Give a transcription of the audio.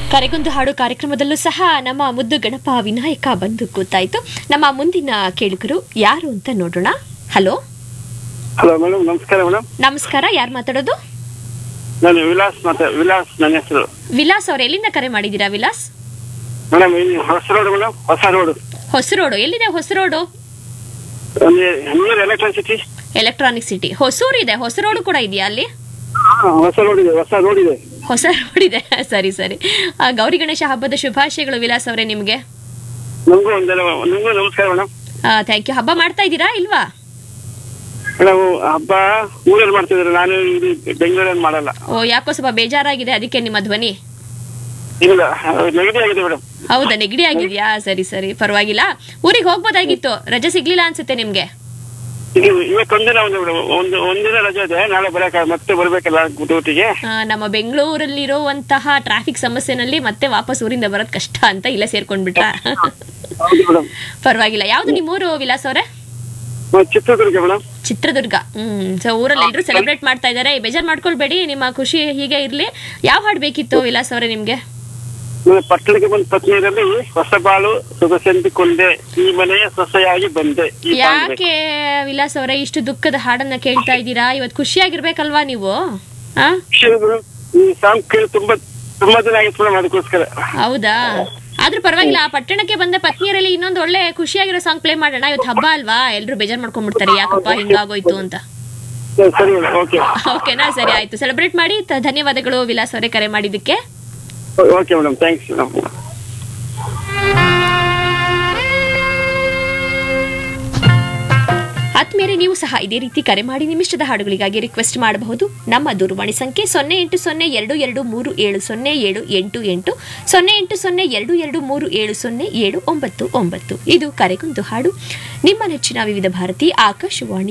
ಕರೆಗೊಂದು ಹಾಡು ಕಾರ್ಯಕ್ರಮದಲ್ಲೂ ಸಹ ನಮ್ಮ ಮುದ್ದು ಗಣಪ ವಿನಾಯಕ ಬಂದು ಕೂತಾಯ್ತು ನಮ್ಮ ಮುಂದಿನ ಕೇಳುಗರು ಯಾರು ಅಂತ ನೋಡೋಣ ಹಲೋ ಹಲೋ ಮೇಡಮ್ ನಮಸ್ಕಾರ ಮೇಡಮ್ ನಮಸ್ಕಾರ ಯಾರು ಮಾತಾಡೋದು ನಾನು ವಿಲಾಸ್ ಮಾತಾ ವಿಲಾಸ್ ನನ್ನ ಹೆಸರು ವಿಲಾಸ್ ಅವ್ರು ಎಲ್ಲಿಂದ ಕರೆ ಮಾಡಿದ್ದೀರಾ ವಿಲಾಸ್ ಮೇಡಮ್ ಇಲ್ಲಿ Hosa road madam Hosa road Hosaroad ಎಲ್ಲಿದೆ Hosaroad near electricity electronic city Hosur ಇದೆ ಹೊಸರೋಡು ಕೂಡ ಇದೆಯಾ ಅಲ್ಲಿ ಹೊಸ ರೋಡ್ ಇದೆ ಹೊಸ ರೋಡ್ ಇದೆ ಹೊಸ ರೋಡ್ ಇದೆ ಸರಿ ಸರಿ ಆ, ಗೌರಿ ಗಣೇಶ ಹಬ್ಬದ ಶುಭಾಶಯಗಳು ವಿಲಾಸ್ ಅವರೇ ನಿಮಗೆ ನಮಗೂ ಒಂದೆಲ್ಲ ನಿಮಗೂ ನಮಸ್ಕಾರ ಮೇಡಮ್ ಥ್ಯಾಂಕ್ ಯು ಹಬ್ಬ ಮಾಡ್ತಾ ಇದ್ದೀರಾ ಇಲ್ವಾ ಮೇಡಮ್ ಹಬ್ಬ ಊರಲ್ಲಿ ಮಾಡ್ತಿದ್ದಾರೆ ನಾನು ಇಲ್ಲಿ ಬೆಂಗಳೂರಲ್ಲಿ ಮಾಡಲ್ಲ ಓ ಯಾಕೋ ಸ್ವಲ್ಪ ಬೇಜಾರಾಗಿದೆ ಅದಕ್ಕೆ ನಿಮ್ಮ ಧ್ವನಿ ಇಲ್ಲ ನೆಗಡಿ ಆಗಿದೆ ಮೇಡಮ್ ಹೌದಾ ನೆಗಡಿ ಆಗಿದ್ಯಾ ಸರಿ ಸರಿ ಪರವಾಗಿಲ್ಲ ಊರಿಗೆ ಹೋಗ್ಬೋದಾಗಿತ್ತು ರಜೆ ಸಿಗ್ಲಿಲ್ಲ ಅನ್ಸುತ್ತೆ ನಿಮ್ಗೆ ಇದು ಇವತ್ತು ಒಂದಿನ ಒಂದು ಮೇಡಮ್ ಒಂದು ಒಂದಿನ ರಜೆ ಇದೆ ನಾಳೆ ಬರಕ ಮತ್ತೆ ಬರ್ಬೇಕಲ್ಲ ಡ್ಯೂಟಿಗೆ ಆ, ನಮ್ಮ ಬೆಂಗಳೂರಲ್ಲಿರುವಂತಹ ಟ್ರಾಫಿಕ್ ಸಮಸ್ಯೆನಲ್ಲಿ ಮತ್ತೆ ವಾಪಸ್ ಊರಿಂದ ಬರೋದ್ ಕಷ್ಟ ಅಂತ ಇಲ್ಲೇ ಸೇರ್ಕೊಂಡ್ಬಿಟ್ರ ಹೌದು ಮೇಡಮ್ ಪರವಾಗಿಲ್ಲ ಯಾವ್ದು ನಿಮ್ಮೂರು ವಿಲಾಸ್ ಅವರೇ Chitradurga madam Chitradurga hmm so ಊರಲ್ಲಿ ಎಲ್ರು ಸೆಲೆಬ್ರೇಟ್ ಮಾಡ್ತಾ ಇದಾರೆ ಬೇಜಾರ್ ಮಾಡ್ಕೊಳ್ಬೇಡಿ ನಿಮ್ಮ ಖುಷಿ ಹೀಗೆ ಇರ್ಲಿ ಯಾವ ಹಾಡ್ ಬೇಕಿತ್ತು ವಿಲಾಸ್ ಅವರೇ ನಿಮ್ಗೆ ನಾನು ಪಟ್ಟಣಕ್ಕೆ ಬಂದ ಪತ್ನಿಯರಲ್ಲಿ ಹೊಸ ಬಾಳು ಸೊಗಸೆಂದುಕೊಂಡೆ ಈ ಮನೆಯ ಸೊಸೆಯಾಗಿ ಬಂದೆ ಈ ಸಾಂಗ್ ಬೇಕು. ಯಾಕೆ ವಿಲಾಸ್ ಅವರೇ ಇಷ್ಟು ದುಃಖದ ಹಾಡನ್ನ ಕೇಳ್ತಾ ಇದ್ದೀರಾ ಇವತ್ತು ಖುಷಿಯಾಗಿರ್ಬೇಕಲ್ವಾ ನೀವು ಆ ವಿಷಯ ಮೇಡಮ್, ಈ ಸಾಂಗ್ ಕೇಳಿ ತುಂಬಾ ತುಂಬಾ ದಿನ ಆಗಿತ್ತು ಮೇಡಮ್ ಅದಕ್ಕೋಸ್ಕರ ಹೌದಾ ಆದ್ರೂ ಪರವಾಗಿಲ್ಲ ಆ ಪಟ್ಟಣಕ್ಕೆ ಬಂದ ಪತ್ನಿಯರಲ್ಲಿ ಇನ್ನೊಂದು ಒಳ್ಳೆ ಖುಷಿಯಾಗಿರೋ ಸಾಂಗ್ ಪ್ಲೇ ಮಾಡೋಣ ಇವತ್ತು ಹಬ್ಬ ಅಲ್ವಾ ಎಲ್ರು ಬೇಜಾರ್ ಮಾಡ್ಕೊಂಡ್ಬಿಡ್ತಾರೆ ಯಾಕಪ್ಪ ಹಿಂಗಾಗೋಯ್ತು ಅಂತ ಸರಿ ಮೇಡಮ್ ಓಕೆ ಓಕೆನಾ ಸರಿ ಆಯ್ತು ಸೆಲೆಬ್ರೇಟ್ ಮಾಡಿ ತ- ಧನ್ಯವಾದಗಳು ವಿಲಾಸ್ ಅವರೇ ಕರೆ ಮಾಡಿದ್ದಕ್ಕೆ ಓಕೆ ಮೇಡಮ್ ಥ್ಯಾಂಕ್ಸ್ ಮೇಡಮ್ ಆದ್ಮೇಲೆ ನೀವು ಸಹ ಇದೇ ರೀತಿ ಕರೆ ಮಾಡಿ ನಿಮಿಷದ ಹಾಡುಗಳಿಗಾಗಿ ರಿಕ್ವೆಸ್ಟ್ ಮಾಡಬಹುದು ನಮ್ಮ ದೂರವಾಣಿ ಸಂಖ್ಯೆ ಸೊನ್ನೆ ಎಂಟು ಸೊನ್ನೆ ಎರಡು ಎರಡು ಮೂರು ಏಳು ಸೊನ್ನೆ ಏಳು ಎಂಟು ಎಂಟು ಸೊನ್ನೆ ಎಂಟು ಸೊನ್ನೆ ಎರಡು ಎರಡು ಮೂರು ಏಳು ಸೊನ್ನೆ ಏಳು ಒಂಬತ್ತು ಒಂಬತ್ತು ಇದು ಕರೆಗೊಂದು ಹಾಡು ನಿಮ್ಮ ನೆಚ್ಚಿನ ವಿವಿಧ ಭಾರತಿ ಆಕಾಶವಾಣಿ